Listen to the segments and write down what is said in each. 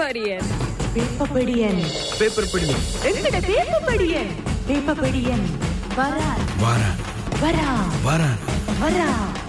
படியன் வேப்பப்படியன் paper பிடி எங்கட வேப்பப்படியன் வேப்பப்படியன் வரா வாரா வரா வாரா வரா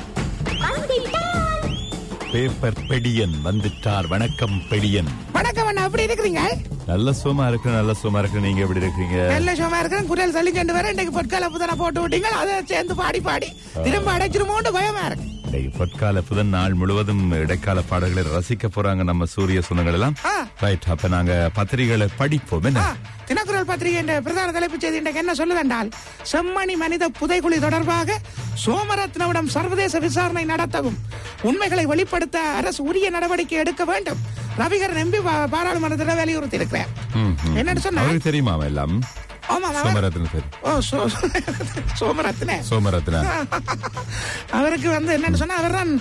பேப்பர் பெடியன் வந்துட்டார் வணக்கம் பெடியன் வணக்கம் அண்ணா எப்படி இருக்கிறீங்க நல்ல சுகமா இருக்கு நல்ல சுகமா இருக்கு நீங்க எப்படி இருக்கீங்க நல்ல சும்மா இருக்கிறேன் குரல் தள்ளி சென்று வர இன்னைக்கு பொற்கால புதனை போட்டு விட்டீங்க அதை சேர்ந்து பாடி பாடி திரும்ப அடைச்சிருமோன்னு பயமா இருக்கு இன்னைக்கு பொற்கால புதன் நாள் முழுவதும் இடைக்கால பாடல்களை ரசிக்க போறாங்க நம்ம சூரிய சொந்தங்கள் எல்லாம் ஆ. ரைட் அப்ப நாங்க பத்திரிகைகளை படிப்போம் என்ன ஆ, தினக்குரல் பத்திரிகை என்ற பிரதான தலைப்புச் செய்தி இன்றைக்கு என்ன சொல்லுதென்றால் செம்மணி மனித புதைகுழி தொடர்பாக சோமரத்னவிடம் சர்வதேச விசாரணை நடத்தவும் உண்மைகளை வெளிப்படுத்த அரசு உரிய நடவடிக்கை எடுக்க வேண்டும் ரவிகரன் எம்பி பா- பாராளுமன்றத்தில் வலியுறுத்தி இருக்கிறார் ம், ம். என்னன்னு சொன்னா அவருக்கு தெரியுமா அவன் எல்லாம் ஆமா அவர்- சோமரத்ன சரி ஓ சோ- சோமரத்ன சோமரத்ன அவருக்கு வந்து என்னன்னு சொன்னா அவர் தான்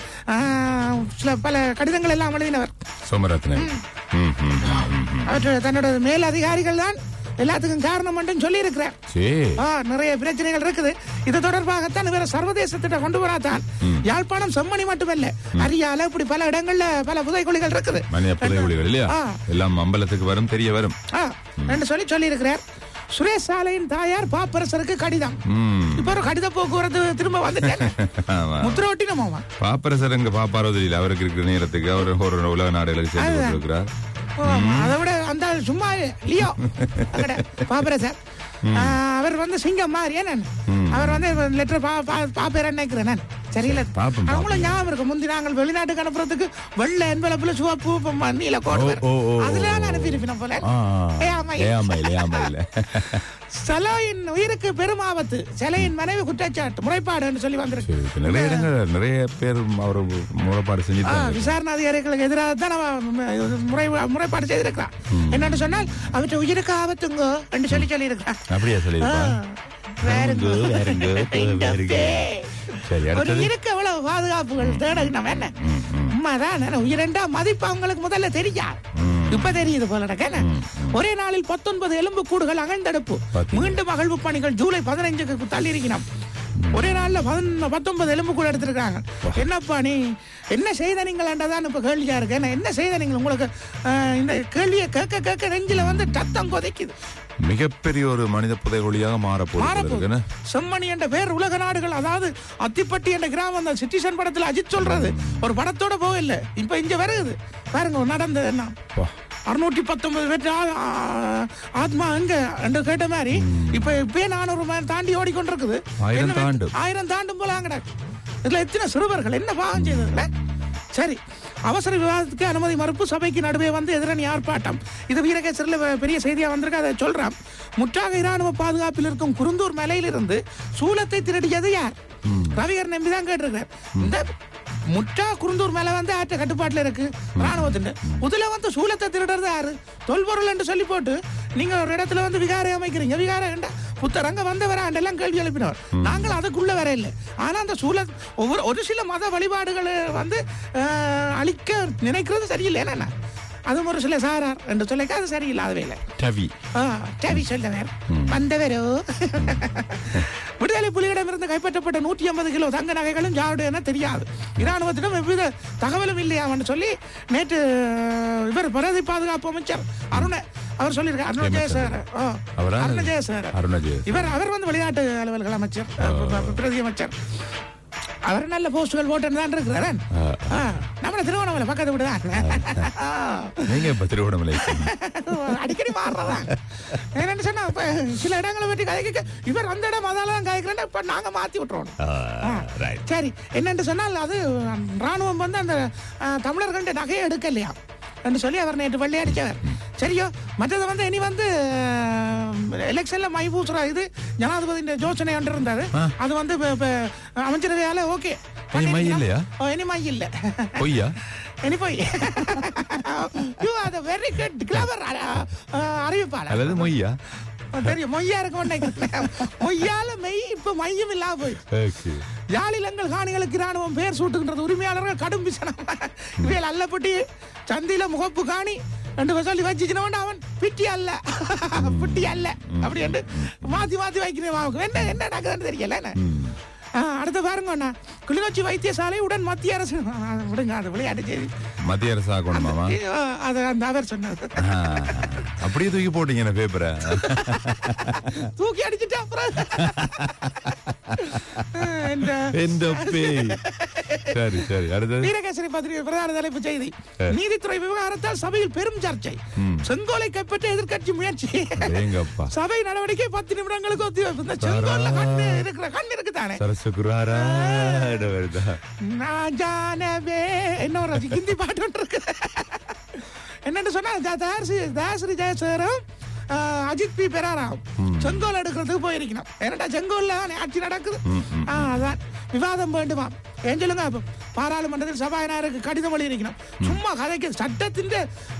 சில பல கடிதங்கள் எல்லாம் எழுதினவர் சோமரத்ன ம், ம், ம், ம், ம். அவர் தன்னோட மேல் அதிகாரிகள் தான் எல்லாத்துக்கும் காரணம் மட்டும் சொல்லி இருக்கிறார் சரி ஆ, நிறைய பிரச்சனைகள் இருக்குது இது தொடர்பாகத்தான் இவர சர்வதேசத்திட்ட கொண்டு வராதான் யாழ்ப்பாணம் செம்மணி மட்டுமல்ல அரியால இப்படி பல இடங்கள்ல பல புதைக்குழிகள் இருக்குது மனித புதைகுழிகள் இல்லையா ஆ. எல்லாம் அம்பலத்துக்கு வரும் தெரிய வரும் ஆ, என்று சொல்லி சொல்லி இருக்கிறார் சுரேஷ் சாலையின் தாயார் பாப்பரசருக்கு கடிதம் ம். இப்ப ஒரு கடித போக்குவரத்து திரும்ப வந்துட்டேன் ஆமா. முத்திர ஒட்டினமாமா பாப்பரசர் அங்க பாப்பாரோ தெரியல அவருக்கு இருக்கிற நேரத்துக்கு அவர் ஒரு உலக நாடுகளுக்கு சேர்ந்து கொண்டிருக்கிறார் ஓ, அதை விட அந்த ஆள் சும்மா லியோ அங்கட பாப்பரசர் ஆ, அவர் வந்து சிங்கம் மாதிரி ஏன் அவர் வந்து லெட்டர் பாப்பேர் நினைக்கிறேன் நான் சரியில்ல பாப்போம், அவங்களும் ஞாபகம் இருக்கு முந்தி நாங்கள் வெளிநாட்டுக்கு அனுப்புறதுக்கு வெள்ளை என்பளப்புல சிவப்பு ப- நீல கோடு வரும். ஓ, ஓ, ஓ, அதுல ஓ. அனுப்பியிருப்பேன் போல ஆ, ஏ, ஆமா. ஏமாயில் ஏமாயில் சலோயின் உயிருக்கு பெரும் ஆபத்து சிலையின் மனைவி குற்றச்சாட்டு முறைப்பாடு சொல்லி வந்திருக்கு சரி, இப்ப நிறைய இடங்கள் நிறைய பேர் அவர் முறைப்பாடு ஆ, செஞ்சுட்டாங்க விசாரணை அதிகாரிகளுக்கு எதிராக தான் அவ முறை முறைப்பாடு செய்திருக்கிறான் என்னன்னு சொன்னால் அவற்றை உயிருக்கு ஆபத்துங்க என்று சொல்லி சொல்லி இருக்கிறான் அப்படியா சொல்லியிருப்பான் வேறுங்க. வேறுங்க, வேறுங்க, வேறுங்க. சரி ஒரு அடுத்தது இருக்கு எவ்வளவு பாதுகாப்புகள் தேட நம்ம என்ன உண்மைதான் உயிரெண்டா மதிப்பு அவங்களுக்கு முதல்ல தெரியாது இப்ப தெரியுது போல எனக்கு என்ன? ஒரே நாளில் பத்தொன்பது எலும்பு கூடுகள் அகழ்ந்தெடுப்பு பாத்தீங்களா? மீண்டும் அகழ்வு பணிகள் ஜூலை பதினைஞ்சுக்கு தள்ளி இருக்கணும் ஒரே நாள்ல பதினொன்னு- பத்தொன்பது எலும்பு கூட எடுத்திருக்காங்க என்னப்பா நீ என்ன செய்த நீங்கள் இப்ப கேள்வியா இருக்கு என்ன- என்ன செய்த நீங்கள் உங்களுக்கு ஆஹ், இந்த கேள்வியை கேட்க கேட்க நெஞ்சில வந்து ரத்தம் கொதிக்குது மிகப்பெரிய ஒரு மனித புதைகுழியாக மாறப்போகுது மாறப்போகுது. செம்மணி என்ற பேர் உலக நாடுகள் அதாவது அத்திப்பட்டி என்ற கிராமம் அந்த சிட்டிசன் படத்துல அஜித் சொல்றது ஒரு படத்தோட போகல இப்ப இங்க வருது பாருங்க நடந்தது என்ன அறுநூற்றி பத்தொன்பது பேர் ஆ- ஆ- ஆத்மா எங்க என்று கேட்ட மாதிரி இப்ப இப்பயே நானூறு மேல் தாண்டி ஓடிக்கொண்டிருக்குது ஆயிரம் என்ன வே- தாண்டும். ஆயிரம் தாண்டும் போல அங்கடா இதுல எத்தனை சிறுவர்கள் என்ன பாவம் செய்ததுல சரி அவசர விவாதத்துக்கு அனுமதி மறுப்பு சபைக்கு நடுவே வந்து எதிரணி ஆர்ப்பாட்டம் இது வீரகேசரில் பெரிய செய்தியா வந்திருக்கு அதை சொல்றான் முற்றாக இராணுவ பாதுகாப்பில் இருக்கும் குருந்தூர் மலையிலிருந்து சூலத்தை திருடியது யார் ரவிகர் நம்பி தான் கேட்டிருக்கார் இந்த முற்றா குருந்தூர் மேல வந்து ஆற்ற கட்டுப்பாட்டுல இருக்கு ராணுவத்தின் முதல்ல வந்து சூலத்தை திருடுறது யாரு தொல்பொருள் என்று சொல்லி போட்டு நீங்க ஒரு இடத்துல வந்து விகாரை அமைக்கிறீங்க விகாரம் ஏண்டா புத்தரங்க வந்த வராண்டெல்லாம் கேள்வி எழுப்பினவர் நாங்கள் அதுக்குள்ள வர இல்லை ஆனா அந்த சூழல் ஒவ்வொரு ஒரு சில மத வழிபாடுகளை வந்து அஹ், அழிக்க நினைக்கிறது சரியில்லை என்னன்னா அதுவும் ஒரு சில சாரார் என்று சொல்லிக்க அது சரியில்லாதவே இல்லை டவி ஆ, தேவி சொல்லவர் வந்தவரோ விடுதலை புலிகளிடமிருந்து கைப்பற்றப்பட்ட நூற்றி ஐம்பது கிலோ தங்க நகைகளும் யாருடைய என தெரியாது இராணுவத்திடம் எவ்வித தகவலும் இல்லையான்னு சொல்லி நேற்று இவர் பிரதி பாதுகாப்பு அமைச்சர் அருண அவர் சொல்லியிருக்கார் அருண ஜெயசேகர் ஆ, அவரா? அருண ஜெயசேகர் அருண ஜெயசேகர். இவர் அவர் வந்து வெளிநாட்டு அலுவல்கள் அமைச்சர் அஹ், பிரதி அமைச்சர் அவர் நல்ல போஸ்டுகள் போட்டு தான் இருக்கிறார் நம்ம திருவண்ணாமலை பக்கத்து விட்டு தான் நீங்க இப்ப திருவண்ணாமலை அடிக்கடி மாறுறதா என்னன்னு சொன்னா இப்ப சில இடங்களை பற்றி கதைக்க இவர் அந்த இடம் அதால தான் கதைக்கிறேன் இப்ப நாங்க மாத்தி விட்டுறோம் ஆ. ரைட் சரி என்னன்னு சொன்னால் அது ராணுவம் வந்து அந்த ஆ, தமிழர்கள்ட்ட நகையை எடுக்கலையா என்று சொல்லி அவர் நேற்று வெள்ளை அடிச்சவர் சரியோ மற்றது வந்து இனி வந்து எலெக்ஷன்ல மை பூசுற இது ஜனாதிபதி யோசனை ஒன்று இருந்தது அது வந்து இப்ப- இப்ப அமைச்சரவையால ஓகே இனி மை இல்லையா? இனி மை இல்ல பொய்யா இனி போய் you are very good clever அறிவிப்பாளர் அல்லது மொய்யா தெரியும் மொய்யா இருக்க மாட்டேங்க மொய்யால மெய் இப்ப மையம் இல்லாம போய் ஓகே யாழிலங்கள் காணிகளுக்கு இராணுவம் பேர் சூட்டுகின்றது உரிமையாளர்கள் கடும் பிசனம் இவையில் அல்லப்பட்டி சந்தில முகப்பு காணி ரெண்டு சொல்லி வச்சுச்சினவன் அவன் பிட்டி அல்ல பிட்டி அல்ல அப்படி என்று மாத்தி மாத்தி வைக்கிறேன் அவனுக்கு என்ன என்ன நடக்குதுன்னு தெரியல என்ன ஆ, அடுத்து பாருங்க அண்ணா கிளிநொச்சி வைத்தியசாலை உடன் மத்திய அரசு ஆ, விடுங்க அது விளையாட்டு செய்தி மத்திய அரசு ஆகணுமாமா ஆ, அது அந்த அவர் சொன்னது ஆ, அப்படியே தூக்கி போட்டீங்க இந்த பேப்பரை தூக்கி அடிச்சுட்டு அப்புறம் இந்த எந்த பேய் சரி சரி அடுத்தது வீரகேசரி பத்திரிகை பிரதான தலைப்பு செய்தி நீதித்துறை விவகாரத்தால் சபையில் பெரும் சர்ச்சை செங்கோலை கைப்பற்ற எதிர்க்கட்சி முயற்சி எங்கப்பா சபை நடவடிக்கை பத்து நிமிடங்களுக்கு ஒத்திவைப்பு இந்த செங்கோல்ல கண்ணு இருக்கிற கண் இருக்குதானே சரசு குராரா வருதா நான் ஜானவே இன்னொரு ஹிந்தி பாட்டு ஒன்று இருக்கு என்னன்னு சொன்னா ஜா- தாசி தாசரி ஜெயசேகரும் ஆஹ், அஜித் பி பெராராம் செங்கோல் எடுக்கிறதுக்கு போயிருக்கணும் ஏன்னா செங்கோல்ல தானே ஆட்சி நடக்குது ஆ, அதான் விவாதம் வேண்டுமாம் ஏன் சொல்லுங்க அப்ப பாராளுமன்றத்தில் சபாநாயகருக்கு கடிதம் எழுதியிருக்கணும் சும்மா கதைக்கு சட்டத்தின்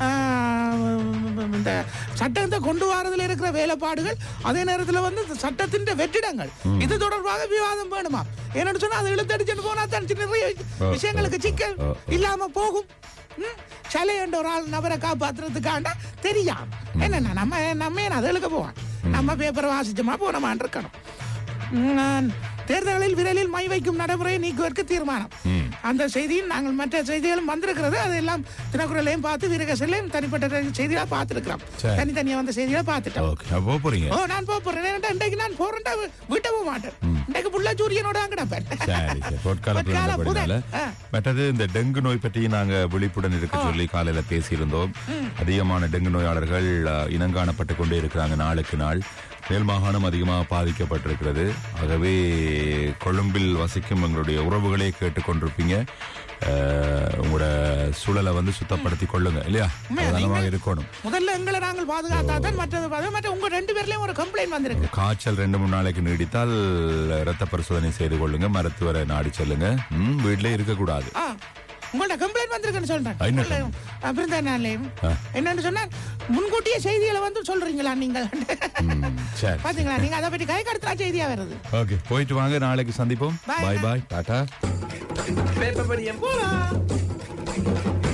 இந்த சட்டத்தை கொண்டு வரதுல இருக்கிற வேலைப்பாடுகள் அதே நேரத்தில் வந்து இந்த சட்டத்தின் வெற்றிடங்கள் இது தொடர்பாக விவாதம் வேணுமா என்னன்னு சொன்னா அதை இழுத்தடிச்சுட்டு போனா தான் நிறைய விஷயங்களுக்கு சிக்கல் ஓ, ஓ. இல்லாம போகும் ம்? சலை என்ற ஒரு ஆள் நபரை காப்பாத்துறதுக்காண்ட தெரியாம என்னன்னா நம்ம நம்ம ஏன் அதை இழுக்க போவான் நம்ம பேப்பரை வாசிச்சோமா போனோமான் இருக்கணும் நான் தேர்தலில் விரலில் மை வைக்கும் நடைமுறையை நீக்குவதற்கு தீர்மானம் அந்த செய்தியும் நாங்கள் மற்ற செய்திகளும் வந்திருக்கிறது அதெல்லாம் தினக்குரலையும் பார்த்து வீரகசலையும் தனிப்பட்ட செய்திகளா பார்த்துருக்கிறோம் சரி. தனித்தனியா வந்த செய்திகளா பார்த்துட்டோம் ஓகே அப்போ போறீங்க ஓ நான் போக போறேன் ஏன்டா இன்றைக்கு நான் போறேன்டா வீட்டை போக மாட்டேன் இன்றைக்கு புள்ள சூரியனோட தான் கிடப்பேன் சரி சரி பொற்கால பொற்கால பிறந்தபடினால புதன். ஆ. மற்றது இந்த டெங்கு நோய் பற்றி நாங்க விழிப்புடன் இருக்க சொல்லி காலையில பேசியிருந்தோம் அதிகமான டெங்கு நோயாளர்கள் அ, இனங்காணப்பட்டு கொண்டே இருக்கிறாங்க நாளுக்கு நாள் மேல் மாகாணம் அதிகமாக பாதிக்கப்பட்டிருக்கிறது ஆகவே கொழும்பில் வசிக்கும் எங்களுடைய உறவுகளே கேட்டுக்கொண்டிருப்பீங்க அஹ், உங்களோட சூழலை வந்து சுத்தப்படுத்தி கொள்ளுங்க இல்லையா அவதானமாக இருக்கணும் முதல்ல எங்களை நாங்கள் பாதுகாத்தா தான் மற்றது பாது- மற்ற உங்க ரெண்டு பேர்லயும் ஒரு கம்ப்ளைண்ட் வந்திருக்கு காய்ச்சல் ரெண்டு மூணு நாளைக்கு நீடித்தால் இரத்த பரிசோதனை செய்து கொள்ளுங்க மருத்துவரை நாடி செல்லுங்க ம், வீட்டிலே இருக்கக்கூடாது ஆ, உங்கள்ட்ட கம்ப்ளைண்ட் வந்திருக்குன்னு என்ன சொல்றேன் அப்புறம் நாளையும் என்னன்னு சொன்னா முன்கூட்டியே செய்திகளை வந்து சொல்றீங்களா நீங்கள் ம், சரி பாத்தீங்களா நீங்க அதை பற்றி கை கடத்தா செய்தியா வருது ஓகே போயிட்டு வாங்க நாளைக்கு சந்திப்போம் Bye. பாய் பாய் டாடா போலாம்